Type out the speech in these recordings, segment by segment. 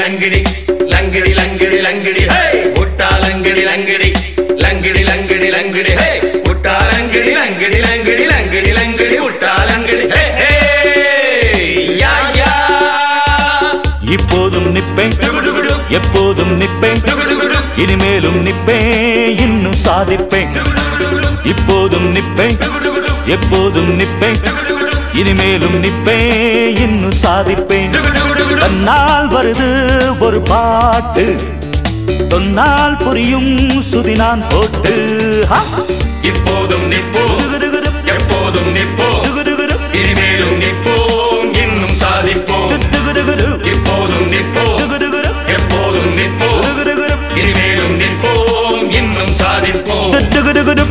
லங்கிடி லங்கிடி லங்கிடி லங்கிடி ஹே உட்டா லங்கிடி லங்கிடி லங்கிடி லங்கிடி லங்கிடி ஹே உட்டா லங்கிடி லங்கிடி லங்கிடி லங்கிடி லங்கிடி உட்டா லங்கிடி ஹே ஹே யா யா இப்போதும் நிப்பேன் டுகுடுகுடு எப்போதும் நிப்பேன் டுகுடுகுடு இனிமேலும் நிப்பேன் இன்னும் சாதிப்பேன் இப்போதும் நிப்பேன் டுகுடுகுடு எப்போதும் நிப்பேன் இனிமேலும் நிப்பேன் இன்னும் சாதிப்பேன் டுகுடுகுடு தன்னால் வருது ஒரு பாட்டு சொன்னால் புரியும் சுதி நான் போட்டு ஹா! இப்போதும் நிப்போம் துகுதுகுது, எப்போதும் நிப்போம் துகுதுகுது, இனிமேலும் நிப்போம் இன்னும் சாதிப்போம் துகுதுகுது, இப்போதும் நிப்போம் துகுதுகுது, எப்போதும் நிப்போம் துகுதுகுது, இனிமேலும் நிற்போம் இன்னும் சாதிப்போம் துகுதுகுது.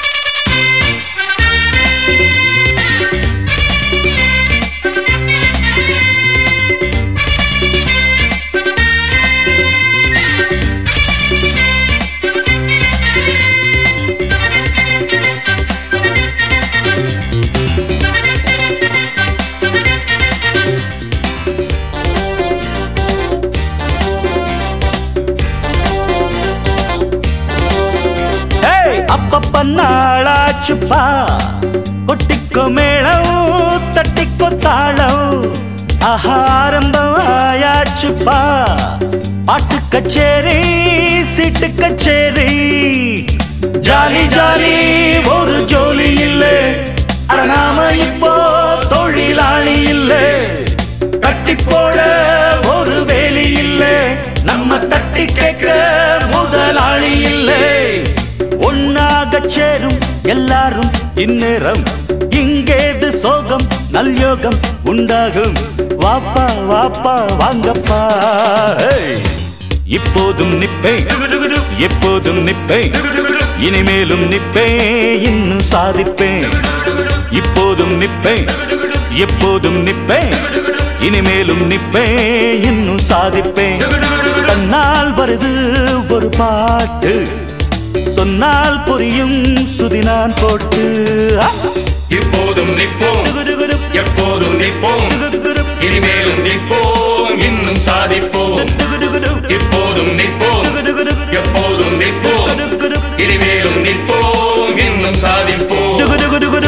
ஏய், அப்பப்ப நாளாச்சுப்பா கொட்டிக்கோ மேளம் தட்டிக்கோ தாளம் ஆரம்பம் ஆயாச்சுப்பா பாட்டு கச்சேரி சீட்டு கச்சேரி ஜாலி ஜாலி ஒரு ஜோலி இல்லை அட நாம இப்போ தொழிலாளி இல்லை கட்டி போட ஒரு வேலி இல்லை நம்ம தட்டி கேட்க முதலாளி இல்லை ஒன்னாக சேரும் எல்லாரும் இந்நேரம் இங்கேது சோகம் நல்யோகம் உண்டாகும் வாப்பா வாப்பா வாங்கப்பா ஏய். இப்போதும் நிப்பேன் எப்போதும் நிப்பேன் இனிமேலும் நிப்பேன் இன்னும் சாதிப்பேன் இப்போதும் நிப்பேன் எப்போதும் நிப்பேன் இனிமேலும் நிப்பேன் இன்னும் சாதிப்பேன் தன்னால் வருது ஒரு பாட்டு சொன்னால் புரியும் சுதி நான் போட்டு ஆ! இப்போதும் நிற்போம் துகுதுகுது, எப்போதும் நிற்போம் துகுதுகுது, இனிமேலும் நிற்போம் இன்னும் சாதிப்போம் துகுதுகுது, இப்போதும் நிற்போம் துகுதுகுது, எப்போதும் நிற்போம் துகுதுகுது, இனிமேலும் நிற்போம் இன்னும் சாதிப்போம் துகுதுகுதுகுது.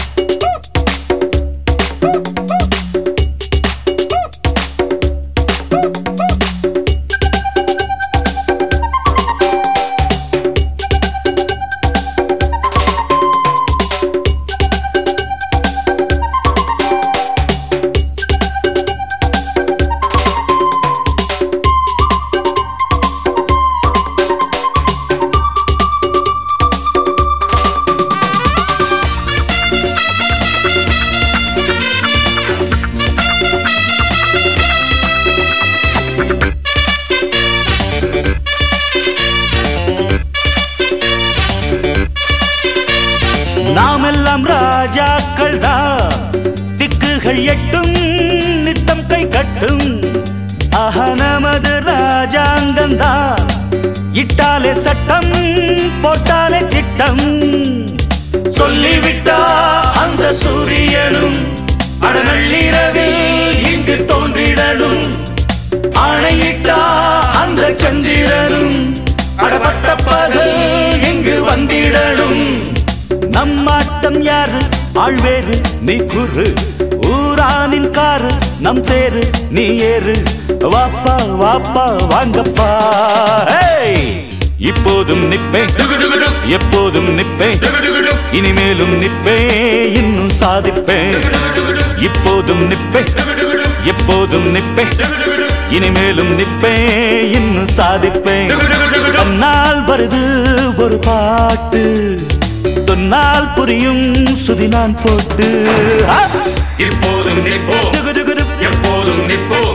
நாமெல்லாம் ராஜாக்கள் தான் திக்குகள் எட்டும் நித்தம் கை கட்டும் ஆஹா நமது ராஜாங்கம் தான் இட்டாலே சட்டம் போட்டாலே திட்டம் சொல்லிவிட்டா அந்த சூரியனும் அடநள்ளிரவில் இங்கு தோன்றிடணும் ஆணையிட்டா அந்த சந்திரனும் அடப்பட்ட பகல் இங்கு வந்திடணும் நம்மாட்டம் யாரு ஆழ்வேறு நீ குரு ஊரானின் காரு நம் தேரு நீ ஏறு வாப்பா வாப்பா வாங்கப்பா ஹேய்! இப்போதும் நிப்பேன் டுகுடுகுடு எப்போதும் நிப்பேன் டுகுடுகுடு இனிமேலும் நிப்பேன் இன்னும் சாதிப்பேன் இப்போதும் நிப்பேன் டுகுடுகுடு எப்போதும் நிப்பேன் டுகுடுகுடு இனிமேலும் நிப்பேன் இன்னும் சாதிப்பேன் டுகுடுகுடு தன்னால் வருது ஒரு பாட்டு சொன்னால் புரியும் சுதி நான் போட்டு ஆ! இப்போதும் நிற்போம் துகுதுகுது, எப்போதும் நிற்போம்